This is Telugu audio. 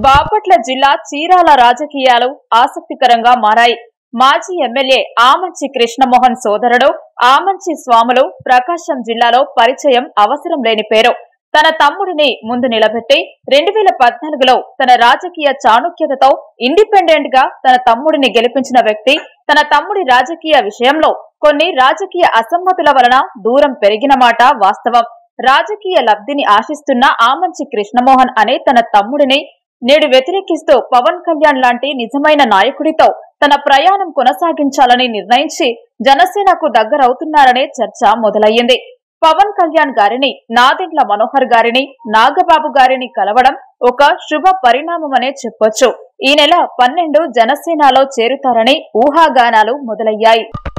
బాపట్ల జిల్లా చీరాల రాజకీయాలు ఆసక్తికరంగా మారాయి మాజీ ఎమ్మెల్యే ఆమంచి కృష్ణమోహన్ సోదరుడు ఆమంచి స్వాములు ప్రకాశం జిల్లాలో పరిచయం అవసరం లేని పేరు తన తమ్ముడిని ముందు నిలబెట్టి రెండు వేల పద్నాలుగులో తన రాజకీయ చాణుక్యతతో ఇండిపెండెంట్ గా తన తమ్ముడిని గెలిపించిన వ్యక్తి తన తమ్ముడి రాజకీయ విషయంలో కొన్ని రాజకీయ అసమ్మతుల వలన దూరం పెరిగిన మాట వాస్తవం రాజకీయ లబ్ధిని ఆశిస్తున్న ఆమంచి కృష్ణమోహన్ అనే తన తమ్ముడిని నేడు వ్యతిరేకిస్తూ పవన్ కళ్యాణ్ లాంటి నిజమైన నాయకుడితో తన ప్రయాణం కొనసాగించాలని నిర్ణయించి జనసేనకు దగ్గరవుతున్నారనే చర్చ మొదలయ్యింది పవన్ కళ్యాణ్ గారిని నాదెండ్ల మనోహర్ గారిని నాగబాబు గారిని కలవడం ఒక శుభ పరిణామమనే చెప్పొచ్చు ఈ నెల పన్నెండు జనసేనలో చేరుతారని ఊహాగానాలు మొదలయ్యాయి